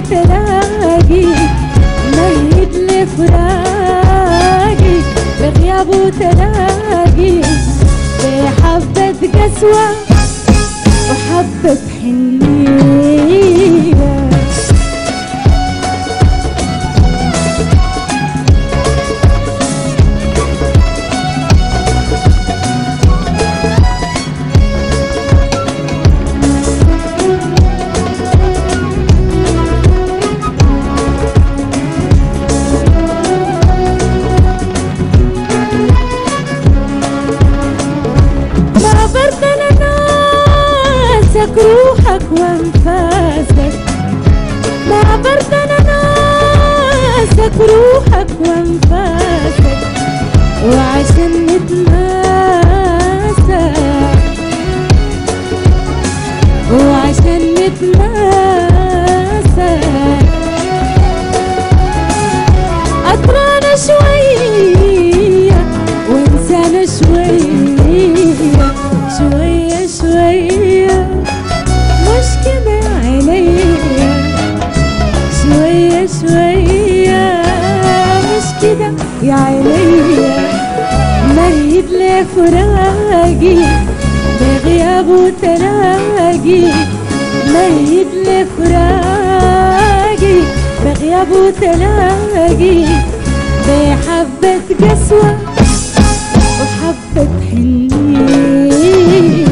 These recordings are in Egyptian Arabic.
وتلاقي ميت لفراقي بغياب وتلاقي بحبة قسوة وحبة حنية ما برضنا ناسك روحك وانفاسك ما برضنا ناسك روحك وانفاسك وعشان نتماسك وعشان نتماسك أطرانا شوية وانسانا شوية شوية شوية مش كده عليا شوية شوية مش كده يا عليا ميت لفراقي بغياب وتلاقي ميت لفراقي بغياب وتلاقي بحبة قسوة وحبة حنية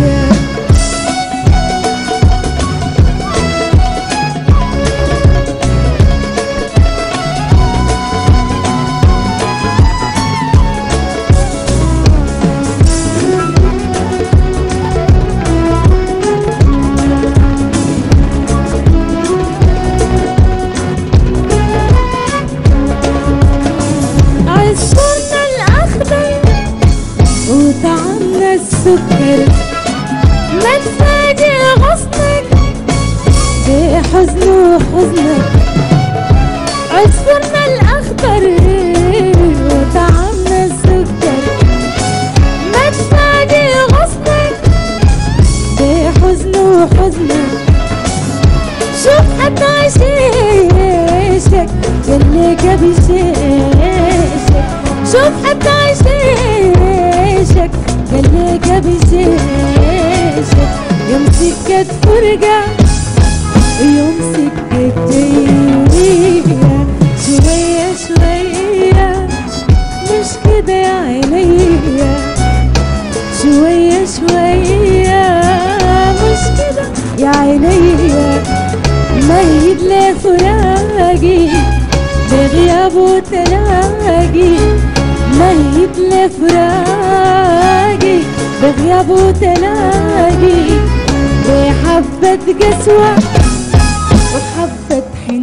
عصفورنا الأخضر وطعمنا السكر ما تفاجئ غصنك بحزن وحزنك عصفورنا الأخضر وطعمنا السكر ما تفاجئ غصنك بحزن وحزنك شوف حتى عشيشك اللي قبل شيشك شوف حتى عشيشك اللي قبل شيشك يوم سكت فرقة يوم سكت جاية شوية شوية مش كده يا عينيا شوية شوية مش كده يا عينيا ميت لفراقي بغياب وتلاقي ميت لفراقي بغياب وتلاقي بحبة قسوة وحبة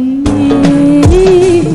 حنية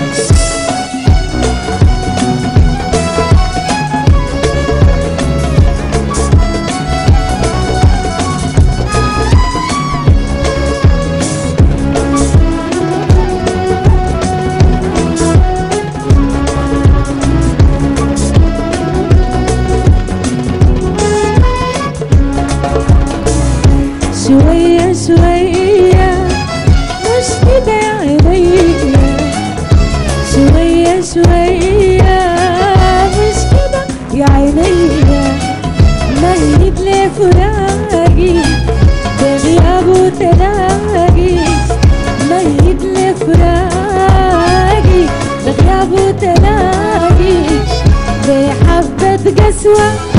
شوية شوية مش كده يا عينيا شوية شوية مش كده يا عينيا ميت لفراقي بغياب وتلاقي ميت لفراقي بغياب وتلاقي بحبة قسوة